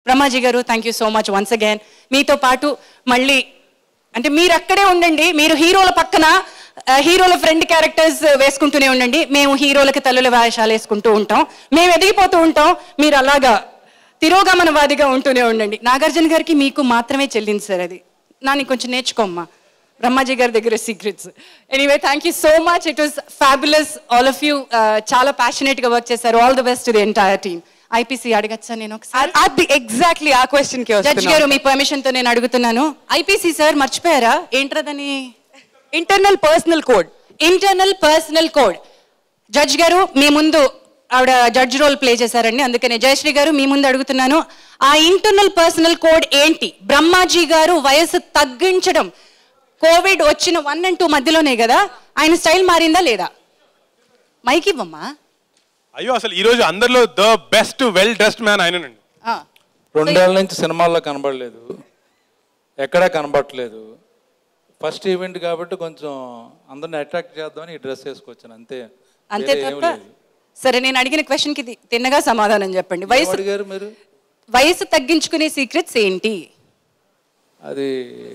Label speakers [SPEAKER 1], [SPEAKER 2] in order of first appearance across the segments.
[SPEAKER 1] బ్రహ్మాజీ గారు thank you so much once again మీతో పాటు మళ్ళీ అంటే మీరు అక్కడే ఉండండి మీరు హీరోల పక్కన ఆ, హీరోల ఫ్రెండ్ క్యారెక్టర్స్ వేసుకుంటూనే ఉండండి మేము హీరోలకి తల్లుల వేషాలు వేసుకుంటూ ఉంటాం మేము ఎదిగిపోతూ ఉంటాం మీరు అలాగా తిరోగమనవాదిగా ఉంటూనే ఉండండి నాగార్జున గారికి మీకు మాత్రమే చెల్లింది సార్ అది నాని కొంచెం నేర్చుకోమ్మా బ్రహ్మాజీ గారి దగ్గర secrets anyway thank you so much it was fabulous all of you చాలా passionate గా వర్క్ చేశారు all the best to the entire team IPC అడగచ్చా నేను ఒకసారి
[SPEAKER 2] అది ఎగ్జాక్ట్లీ ఆ క్వశ్చన్ కి
[SPEAKER 1] జడ్జ్ గారు మీ పర్మిషన్ తో నేను అడుగుతున్నాను ఐపీసీ సార్ మర్చిపోయారా ఏంట్రదని
[SPEAKER 2] internal personal code
[SPEAKER 1] internal personal code judge గారు మీ ముందు ఆవిడ జడ్జ్ రోల్ ప్లే చేశారండి అందుకనే జయశ్రీ గారు మీ ముందు అడుగుతున్నాను ఆ ఇంటర్నల్ పర్సనల్ కోడ్ ఏంటి బ్రహ్మాజీ గారు వయసు తగ్గించడం కోవిడ్ వచ్చిన వన్ అండ్ టూ మధ్యలోనే కదా ఆయన స్టైల్ మారిందా లేదా మైక్ ఇవ్వమ్మా
[SPEAKER 3] అయ్యో అసలు ఈ రోజు అందరిలో the best well dressed man ఆయననండి
[SPEAKER 1] ఆ.
[SPEAKER 4] రెండేళ్ల నుంచి సినిమాల్లో కనబడలేదు ఎక్కడా కనబడట్లేదు ఫస్ట్ ఈవెంట్ కాబట్టి కొంచెం అందరిని అట్రాక్ట్ చేద్దామని ఈ డ్రెస్ వేసుకొచ్చాను అంతే
[SPEAKER 1] అంతే
[SPEAKER 4] వేరే ఏం
[SPEAKER 1] తప్ప
[SPEAKER 4] లేదు.
[SPEAKER 1] సరే నేను అడిగిన క్వశ్చన్ కి ది- తిన్నగా సమాధానం చెప్పండి
[SPEAKER 4] ఏం
[SPEAKER 1] వయసు
[SPEAKER 4] అడిగారు మీరు
[SPEAKER 1] వయసు తగ్గించుకునే సీక్రెట్స్ ఏంటి
[SPEAKER 4] అది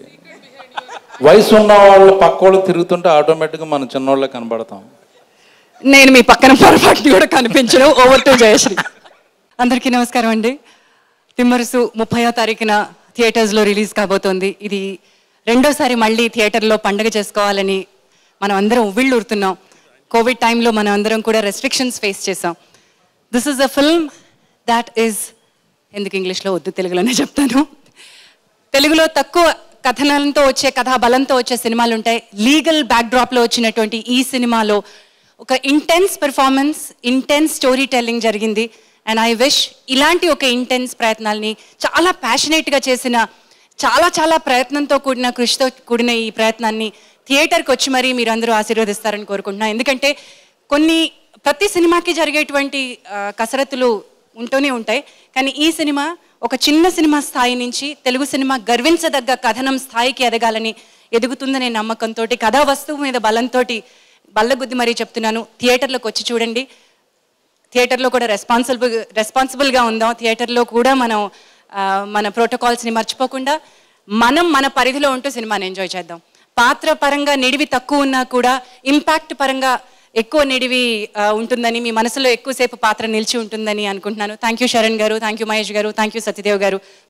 [SPEAKER 4] వయసు ఉన్న వాళ్ళు పక్క వాళ్ళు తిరుగుతుంటే ఆటోమేటిక్గా మనం చిన్నోళ్ళే కనబడతాం
[SPEAKER 1] నేను మీ పక్కన పొరపాటుని కూడా కనిపించను ఓవర్ టు జయశ్రీ అందరికీ నమస్కారం అండి తిమ్మరుసు ముప్పయో తారీఖున థియేటర్స్లో రిలీజ్ కాబోతోంది ఇది రెండోసారి మళ్ళీ థియేటర్లో పండగ చేసుకోవాలని మనం అందరం ఉవ్విళ్ళూరుతున్నాం కోవిడ్ టైంలో మనం అందరం కూడా రెస్ట్రిక్షన్స్ ఫేస్ చేసాం this is a film that is ఎందుకు ఇంగ్లీష్లో వద్దు తెలుగులోనే చెప్తాను తెలుగులో తక్కువ కథనంతో వచ్చే కథా బలంతో వచ్చే సినిమాలు ఉంటాయి లీగల్ బ్యాక్డ్రాప్లో వచ్చినటువంటి ఈ సినిమాలో ఒక intense performance intense story telling జరిగింది అండ్ ఐ విష్ ఇలాంటి ఒక ఇంటెన్స్ ప్రయత్నాల్ని చాలా ప్యాషనేట్గా చేసిన చాలా చాలా ప్రయత్నంతో కూడిన కృషితో కూడిన ఈ ప్రయత్నాన్ని థియేటర్కి వచ్చి మరీ మీరు అందరూ ఆశీర్వదిస్తారని కోరుకుంటున్నాను ఎందుకంటే కొన్ని ప్రతి సినిమాకి జరిగేటువంటి ఆ, కసరత్తులు ఉంటూనే ఉంటాయి కానీ ఈ సినిమా ఒక చిన్న సినిమా స్థాయి నుంచి తెలుగు సినిమా గర్వించదగ్గ కథనం స్థాయికి ఎదగాలని ఎదుగుతుందనే నమ్మకంతో కథా వస్తువు మీద బలంతో బల్లగుద్ది మరీ చెప్తున్నాను థియేటర్లోకి వచ్చి చూడండి థియేటర్లో కూడా రెస్పాన్సిబుల్ రెస్పాన్సిబుల్గా ఉందాం థియేటర్లో కూడా మనం ఆ, మన ప్రోటోకాల్స్ని మర్చిపోకుండా మనం మన పరిధిలో ఉంటూ సినిమాని ఎంజాయ్ చేద్దాం పాత్ర పరంగా నిడివి తక్కువ ఉన్నా కూడా ఇంపాక్ట్ పరంగా ఎక్కువ నిడివి ఆ, ఉంటుందని మీ మనసులో ఎక్కువసేపు పాత్ర నిలిచి ఉంటుందని అనుకుంటున్నాను థ్యాంక్ యూ శరణ్ గారు థ్యాంక్ యూ మహేష్ గారు థ్యాంక్ యూ సత్యదేవ్ గారు